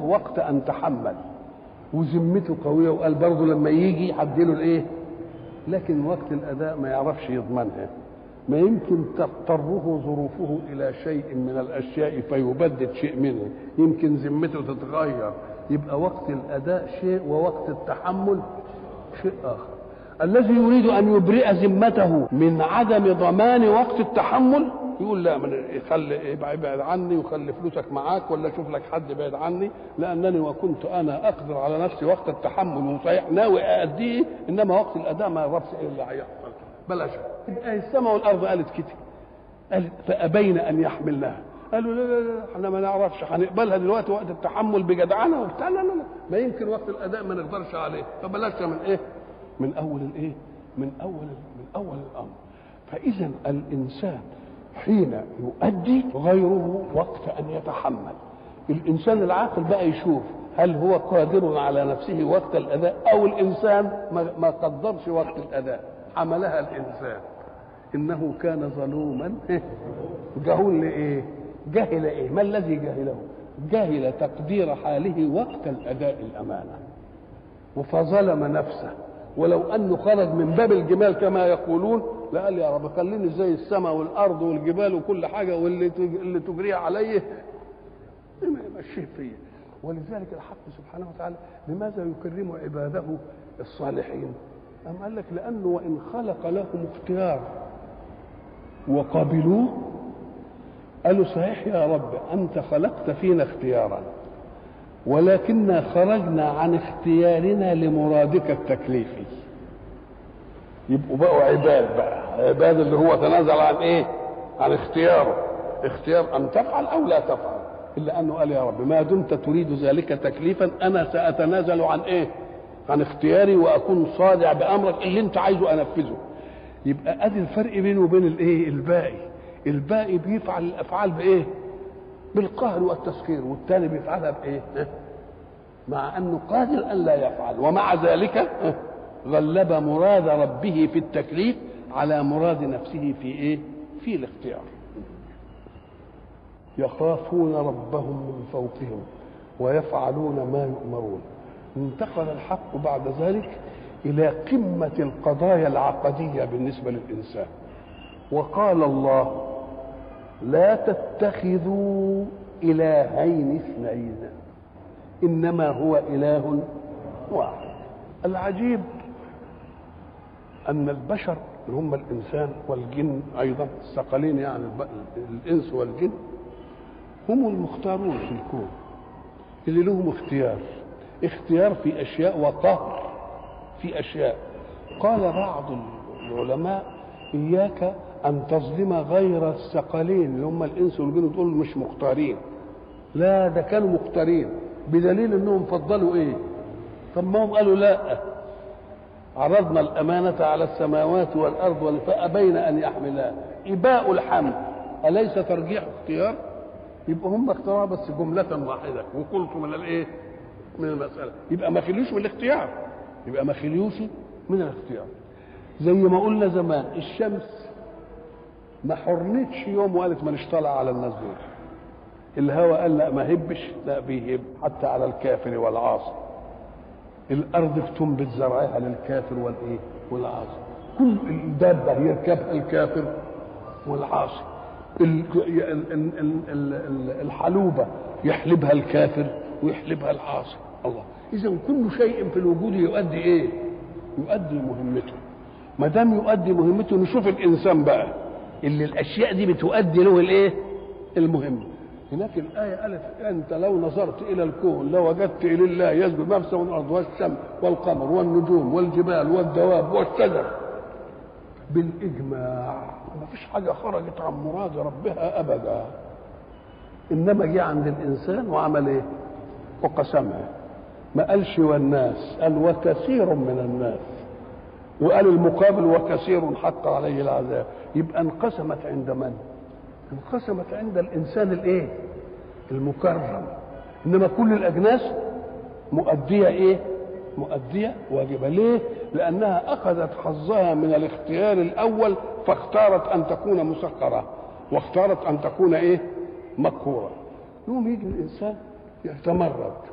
له وقت ان تحمل وذمته قويه وقال برضه لما يجي هديله الايه لكن وقت الاداء ما يعرفش يضمنها ما يمكن تضطره ظروفه الى شيء من الاشياء فيبدد شيء منه يمكن ذمته تتغير يبقى وقت الاداء شيء ووقت التحمل شيء اخر الذي يريد ان يبرئ ذمته من عدم ضمان وقت التحمل يقول لا من يخلي ابعد عني وخلي فلوسك معاك ولا شوف لك حد بعيد عني لانني وكنت انا اقدر على نفسي وقت التحمل وصحيح ناوي ااديه انما وقت الاداء ما اعرفش ايه اللي هيحصل بلاش السماء والارض قالت كده قالت فابين ان يحملناها قالوا لا لا لا احنا ما نعرفش هنقبلها دلوقتي وقت التحمل بجدعنه وبتاع لا لا لا ما يمكن وقت الاداء ما نقدرش عليه فبلاش من ايه؟ من اول الايه؟ من اول من اول الامر فاذا الانسان حين يؤدي غيره وقت ان يتحمل الانسان العاقل بقى يشوف هل هو قادر على نفسه وقت الاداء او الانسان ما قدرش وقت الاداء حملها الانسان انه كان ظلوما جهول لايه جهل ايه ما الذي جهله جهل تقدير حاله وقت الاداء الامانه فظلم نفسه ولو انه خرج من باب الجمال كما يقولون لقال يا رب خليني زي السماء والارض والجبال وكل حاجه واللي اللي تجريه عليه يمشيه فيا ولذلك الحق سبحانه وتعالى لماذا يكرم عباده الصالحين أم قال لك لأنه وإن خلق لهم اختيار وقبلوه قالوا صحيح يا رب أنت خلقت فينا اختيارا ولكننا خرجنا عن اختيارنا لمرادك التكليفي يبقوا بقوا عباد بقى عباد اللي هو تنازل عن ايه عن اختياره اختيار ان تفعل او لا تفعل الا انه قال يا رب ما دمت تريد ذلك تكليفا انا ساتنازل عن ايه عن اختياري واكون صادع بامرك اللي انت عايزه انفذه يبقى ادي الفرق بينه وبين الايه الباقي الباقي بيفعل الافعال بايه بالقهر والتسخير والثاني بيفعلها بايه مع انه قادر ان لا يفعل ومع ذلك غلب مراد ربه في التكليف على مراد نفسه في ايه في الاختيار يخافون ربهم من فوقهم ويفعلون ما يؤمرون انتقل الحق بعد ذلك الى قمه القضايا العقديه بالنسبه للانسان وقال الله لا تتخذوا الهين اثنين انما هو اله واحد العجيب ان البشر اللي هم الانسان والجن ايضا الثقلين يعني الانس والجن هم المختارون في الكون اللي لهم اختيار اختيار في اشياء وقهر في اشياء قال بعض العلماء اياك ان تظلم غير الثقلين اللي هم الانس والجن تقول مش مختارين لا ده كانوا مختارين بدليل انهم فضلوا ايه طب ما هم قالوا لا عرضنا الأمانة على السماوات والأرض فأبين أن يحملها إباء الحمل أليس ترجيح اختيار؟ يبقى هم اختاروها بس جملة واحدة وقلت من الإيه؟ من المسألة يبقى ما خليوش من الاختيار يبقى ما خليوش من الاختيار زي ما قلنا زمان الشمس ما حرنتش يوم وقالت ما نشطلع على الناس دول الهوى قال لا ما هبش لا بيهب حتى على الكافر والعاصي الارض بتنبت زرعها للكافر والايه والعاصي كل الدابه يركبها الكافر والعاصي الحلوبه يحلبها الكافر ويحلبها العاصي الله اذا كل شيء في الوجود يؤدي ايه يؤدي مهمته ما دام يؤدي مهمته نشوف الانسان بقى اللي الاشياء دي بتؤدي له الايه المهمه هناك الآية قالت أنت لو نظرت إلى الكون لوجدت إلى الله يسجد نفسه والأرض والشمس والقمر والنجوم والجبال والدواب والشجر بالإجماع ما فيش حاجة خرجت عن مراد ربها أبدا إنما جه عند الإنسان وعمل إيه؟ وقسمها ما قالش والناس قال وكثير من الناس وقال المقابل وكثير حق عليه العذاب يبقى انقسمت عند من؟ انقسمت عند الانسان الايه المكرم انما كل الاجناس مؤديه ايه مؤديه واجبه ليه لانها اخذت حظها من الاختيار الاول فاختارت ان تكون مسخره واختارت ان تكون ايه مقهوره يوم يجي الانسان يتمرد